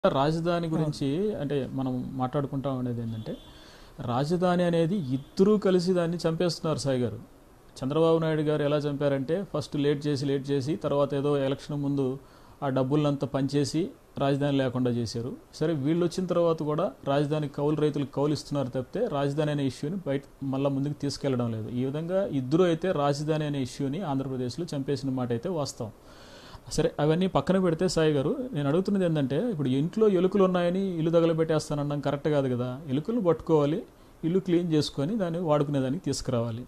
రాజధాని గురించి అంటే మనం మాట్లాడుకుంటా ఉండేది ఏంటంటే రాజధాని అనేది ఇద్దరూ కలిసి దాన్ని చంపేస్తున్నారు సాయి గారు చంద్రబాబు నాయుడు గారు ఎలా చంపారంటే ఫస్ట్ లేట్ చేసి లేట్ చేసి తర్వాత ఏదో ఎలక్షన్ ముందు ఆ డబ్బులంతా పంచేసి రాజధాని లేకుండా చేశారు సరే వీళ్ళు వచ్చిన తర్వాత కూడా రాజధాని కౌలు రైతులకు కౌలు ఇస్తున్నారు తప్పితే రాజధాని అనే ఇష్యూని బయట మళ్ళీ ముందుకు తీసుకెళ్లడం లేదు ఈ విధంగా ఇద్దరు అయితే రాజధాని అనే ఇష్యూని ఆంధ్రప్రదేశ్లో చంపేసిన మాట అయితే వాస్తవం సరే అవన్నీ పక్కన పెడితే సాయి గారు నేను అడుగుతున్నది ఏంటంటే ఇప్పుడు ఇంట్లో ఎలుకలు ఉన్నాయని ఇల్లు తగలబెట్టేస్తానడం కరెక్ట్ కాదు కదా ఎలుకలు పట్టుకోవాలి ఇల్లు క్లీన్ చేసుకొని దాన్ని వాడుకునేదానికి తీసుకురావాలి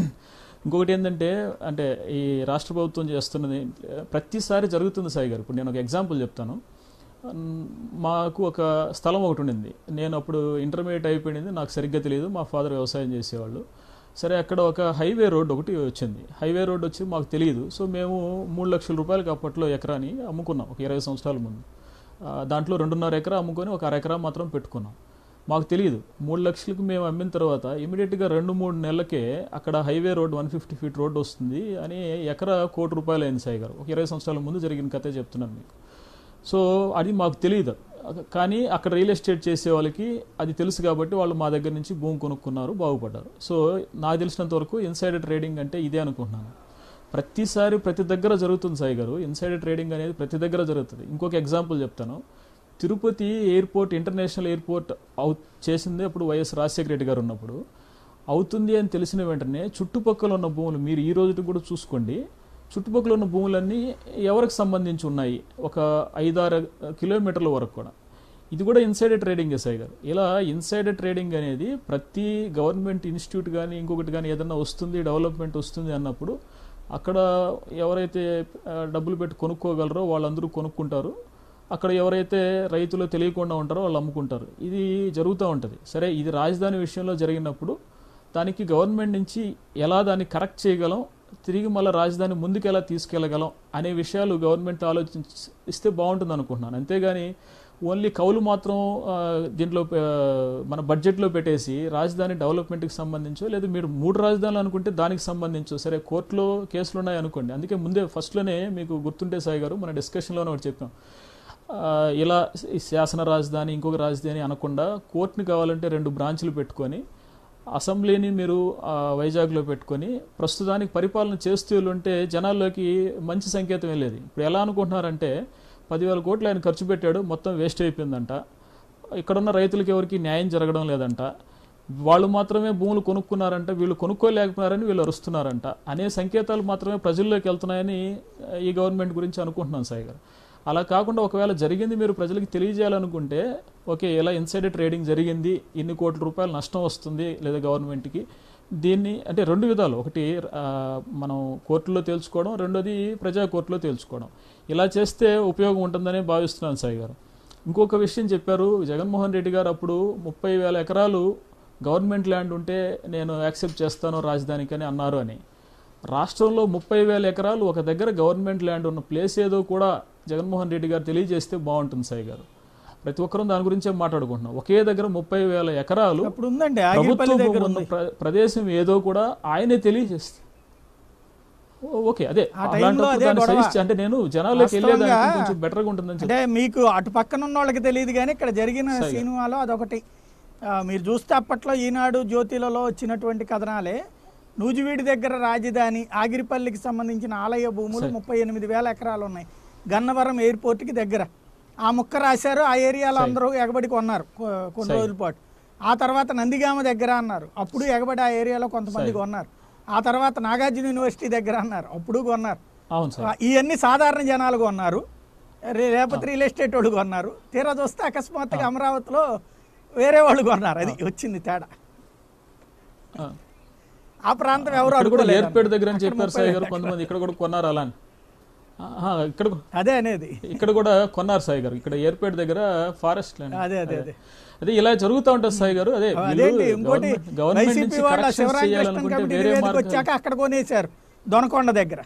ఇంకొకటి ఏంటంటే అంటే ఈ రాష్ట్ర ప్రభుత్వం చేస్తున్నది ప్రతిసారి జరుగుతుంది సాయి గారు ఇప్పుడు నేను ఒక ఎగ్జాంపుల్ చెప్తాను ఉమ్, మాకు ఒక స్థలం ఒకటి ఉండింది నేను అప్పుడు ఇంటర్మీడియట్ అయిపోయింది నాకు సరిగ్గా తెలియదు మా ఫాదర్ వ్యవసాయం చేసేవాళ్ళు సరే అక్కడ ఒక హైవే రోడ్ ఒకటి వచ్చింది హైవే రోడ్ వచ్చి మాకు తెలియదు సో మేము మూడు లక్షల రూపాయలకి అప్పట్లో ఎకరాని అమ్ముకున్నాం ఒక ఇరవై సంవత్సరాల ముందు ఆ, దాంట్లో రెండున్నర ఎకరా అమ్ముకొని ఒక అర ఎకరా మాత్రం పెట్టుకున్నాం మాకు తెలియదు మూడు లక్షలకు మేము అమ్మిన తర్వాత ఇమీడియట్గా రెండు మూడు నెలలకే అక్కడ highway road one fifty feet road వస్తుంది అని ఎకరా కోటి రూపాయలు అయింది సాయి గారు ఒక ఇరవై సంవత్సరాల ముందు జరిగిన కథే చెప్తున్నాను మీకు సో అది మాకు తెలియదు కానీ అక్కడ రియల్ ఎస్టేట్ చేసే వాళ్ళకి అది తెలుసు కాబట్టి వాళ్ళు మా దగ్గర నుంచి భూమి కొనుక్కున్నారు బాగుపడ్డారు సో నాకు తెలిసినంత వరకు ఇన్సైడర్ ట్రేడింగ్ అంటే ఇదే అనుకుంటున్నాను ప్రతిసారి ప్రతి దగ్గర జరుగుతుంది సాయి గారు ఇన్సైడర్ ట్రేడింగ్ అనేది ప్రతి దగ్గర జరుగుతుంది ఇంకొక ఎగ్జాంపుల్ చెప్తాను తిరుపతి ఎయిర్పోర్ట్ ఇంటర్నేషనల్ ఎయిర్పోర్ట్ అవు చేసింది అప్పుడు వైఎస్ రాజశేఖర రెడ్డి గారు ఉన్నప్పుడు అవుతుంది అని తెలిసిన వెంటనే చుట్టుపక్కల ఉన్న భూములు మీరు ఈ రోజుకి కూడా చూసుకోండి చుట్టుపక్కల ఉన్న భూములన్నీ ఎవరికి సంబంధించి ఉన్నాయి ఒక ఐదారు కిలోమీటర్ల వరకు కూడా ఇది కూడా ఇన్సైడర్ ట్రేడింగ్ సాయి గారు ఇలా ఇన్సైడర్ ట్రేడింగ్ అనేది ప్రతి గవర్నమెంట్ ఇన్స్టిట్యూట్ కానీ ఇంకొకటి కానీ ఏదన్నా వస్తుంది డెవలప్మెంట్ వస్తుంది అన్నప్పుడు అక్కడ ఎవరైతే ఆ, డబ్బులు పెట్టి కొనుక్కోగలరో వాళ్ళందరూ కొనుక్కుంటారు అక్కడ ఎవరైతే రైతులు తెలియకుండా ఉంటారో వాళ్ళు అమ్ముకుంటారు ఇది జరుగుతూ ఉంటుంది సరే ఇది రాజధాని విషయంలో జరిగినప్పుడు దానికి గవర్నమెంట్ నుంచి ఎలా దాన్ని కరెక్ట్ చేయగలం తిరిగి మళ్ళీ రాజధాని ముందుకు ఎలా తీసుకెళ్ళగలం అనే విషయాలు గవర్నమెంట్ ఆలోచించి ఇస్తే బాగుంటుంది అనుకుంటున్నాను అంతేగాని ఓన్లీ కౌలు మాత్రం ఆ, దీంట్లో ఆ, మన బడ్జెట్లో పెట్టేసి రాజధాని డెవలప్మెంట్కి సంబంధించో లేదా మీరు మూడు రాజధానులు అనుకుంటే దానికి సంబంధించో సరే కోర్టులో కేసులు ఉన్నాయి అనుకోండి అందుకే ముందే ఫస్ట్లోనే మీకు గుర్తుంటే సాయి గారు మన డిస్కషన్లోనే ఒకటి చెప్పాం ఆ, ఇలా ఈ శాసన రాజధాని ఇంకొక రాజధాని అనకుండా కోర్టుని కావాలంటే రెండు బ్రాంచ్లు పెట్టుకొని అసెంబ్లీని మీరు ఆ, వైజాగ్లో పెట్టుకొని ప్రస్తుతానికి పరిపాలన చేస్తూ ఉంటే జనాల్లోకి మంచి సంకేతం వెళ్ళేది ఇప్పుడు ఎలా అనుకుంటున్నారంటే పదివేల కోట్లు ఆయన ఖర్చు పెట్టాడు మొత్తం వేస్ట్ అయిపోయిందంట ఇక్కడున్న రైతులకి ఎవరికి న్యాయం జరగడం లేదంట వాళ్ళు మాత్రమే భూములు కొనుక్కున్నారంట వీళ్ళు కొనుక్కోలేకపోయినారని వీళ్ళు అరుస్తున్నారంట అనే సంకేతాలు మాత్రమే ప్రజల్లోకి వెళ్తున్నాయని ఆ, ఈ గవర్నమెంట్ గురించి అనుకుంటున్నాను సాయి గారు అలా కాకుండా ఒకవేళ జరిగింది మీరు ప్రజలకు తెలియజేయాలనుకుంటే ఓకే ఇలా ఇన్సైడర్ ట్రేడింగ్ జరిగింది ఇన్ని కోట్ల రూపాయలు నష్టం వస్తుంది లేదా గవర్నమెంట్కి దీన్ని అంటే రెండు విధాలు ఒకటి ఆ, మనం కోర్టులో తేల్చుకోవడం రెండోది ప్రజా కోర్టులో తేల్చుకోవడం ఇలా చేస్తే ఉపయోగం ఉంటుందని భావిస్తున్నాను సాయి గారు ఇంకొక విషయం చెప్పారు జగన్మోహన్ రెడ్డి గారు అప్పుడు ముప్పై వేల ఎకరాలు గవర్నమెంట్ ల్యాండ్ ఉంటే నేను యాక్సెప్ట్ చేస్తాను రాజధానికి అని అన్నారు అని రాష్ట్రంలో ముప్పై వేల ఎకరాలు ఒక దగ్గర గవర్నమెంట్ ల్యాండ్ ఉన్న ప్లేస్ ఏదో కూడా జగన్మోహన్ రెడ్డి గారు తెలియజేస్తే బాగుంటుంది సాయి గారు ప్రతి ఒక్కరూ దాని గురించే మాట్లాడుకుంటున్నాం ఒకే దగ్గర ముప్పై వేల ఎకరాలు అప్పుడు ఉందండి ప్రభుత్వ ఆగిరిపల్లి దగ్గర భూమి ఉన్న ఉంది ప్ర- ప్రదేశం ఏదో కూడా ఆయనే తెలియజేస్తే ఓ- ఓకే అదే ఆ టైంలో అలాంటప్పుడు అదే దాన్ని గొడవ. సజెస్ట్ అంటే నేను జనాల్లోకి వెళ్ళేదానికి వాస్తవంగా కొంచెం బెటర్గా ఉంటుందని చెప్పి అంటే మీకు అటు పక్కన ఉన్న వాళ్ళకి తెలియదు కానీ ఇక్కడ జరిగిన సరిగా. సినిమాలో అదొకటి ఆ, మీరు చూస్తే అప్పట్లో ఈనాడు జ్యోతిలలో వచ్చినటువంటి కథనాలే నూజివీడి దగ్గర రాజధాని ఆగిరిపల్లికి సంబంధించిన ఆలయ భూములు సరే. ముప్పై ఎనిమిది వేల ఎకరాలు ఉన్నాయి గన్నవరం ఎయిర్పోర్ట్కి దగ్గర ఆ ముక్క రాశారు ఆ ఏరియాలో సరే. అందరూ ఎగబడి కొన్నారు కొ- కొన్ని సరే. రోజుల పాటు ఆ తర్వాత నందిగామ దగ్గర అన్నారు అప్పుడు ఎగబడి ఆ ఏరియాలో కొంతమంది సరే. కొన్నారు ఆ తర్వాత నాగార్జున యూనివర్సిటీ దగ్గర అన్నారు అప్పుడు కొన్నారు అవును సార్ ఆ, ఇవన్నీ సాధారణ జనాలు కొన్నారు రే- లేకపోతే రియల్ ఎస్టేట్ వాళ్ళు కొన్నారు తీరా చూస్తే అకస్మాత్తుగా అమరావతిలో వేరే వాళ్ళు కొన్నారు అది వచ్చింది తేడా ఆ. ఆ ప్రాంతం ఎవరు ఇక్కడ కూడా అనుకోలేదు ఏర్పేట దగ్గర అని అక్కడ చెప్పారు ముప్పై సాయి వేల గారు కొంతమంది ఇక్కడ కూడా కొన్నారు అలా అని ఆహా, ఇక్కడ అదే అనేది ఇక్కడ కూడా కొన్నారు సాయి గారు ఇక్కడ ఏర్పేట దగ్గర ఫారెస్ట్ ల్యాండ్ అదే అదే అదే అదే ఇలా జరుగుతూ ఉంటుంది సాయి గారు అదే వీళ్ళు అదేంటి ఇంకోటి గవర్నమెంట్- గవర్నమెంట్ వైసీపీ నుంచి వాళ్ళ కరెక్షన్స్ శివరామకృష్ణ చేయాలనుకుంటే కమిటీ వేరే నివేదిక మార్గాలు వచ్చాక అక్కడ కొనేశారు దొనకొండ దగ్గర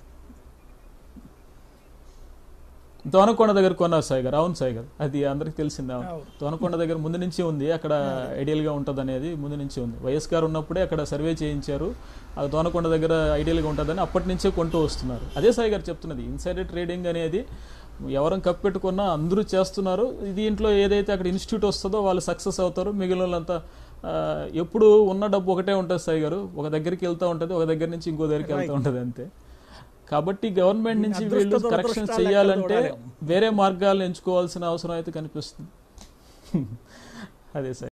దోనకొండ దగ్గర కొన్నారు సాయి గారు అవును సాయి గారు అది అందరికి తెలిసిందే అవును. అవును. దోనకొండ దగ్గర ముందు నుంచి ఉంది అక్కడ ఐడియల్ గా ఉంటది అనేది ముందు నుంచి ఉంది వైఎస్ గారు ఉన్నప్పుడే అక్కడ సర్వే చేయించారు ఆ దోనకొండ దగ్గర ఐడియల్ గా ఉంటుందని అప్పటి నుంచే కొంటూ వస్తున్నారు అదే సాయి గారు చెప్తున్నది ఇన్సైడర్ ట్రేడింగ్ అనేది ఎవరం కప్పెట్టుకున్నా అందరూ చేస్తున్నారు దీంట్లో ఏదైతే అక్కడ ఇన్స్టిట్యూట్ వస్తుందో వాళ్ళు సక్సెస్ అవుతారు మిగిలిన వాళ్ళంతా ఆ, ఎప్పుడు ఉన్న డబ్బు ఒకటే ఉంటుంది సాయి గారు ఒక దగ్గరికి వెళ్తూ ఉంటుంది ఒక దగ్గర నుంచి ఇంకో దగ్గరికి వెళ్తూ ఉంటుంది అంతే కాబట్టి గవర్నమెంట్ నుంచి అదృష్ట వీళ్ళు కరెక్షన్ దురదృష్టాలు లెక్క చేయాలంటే చూడాలేమో. వేరే మార్గాలను ఎంచుకోవాల్సిన అవసరం అయితే కనిపిస్తుంది అదే సార్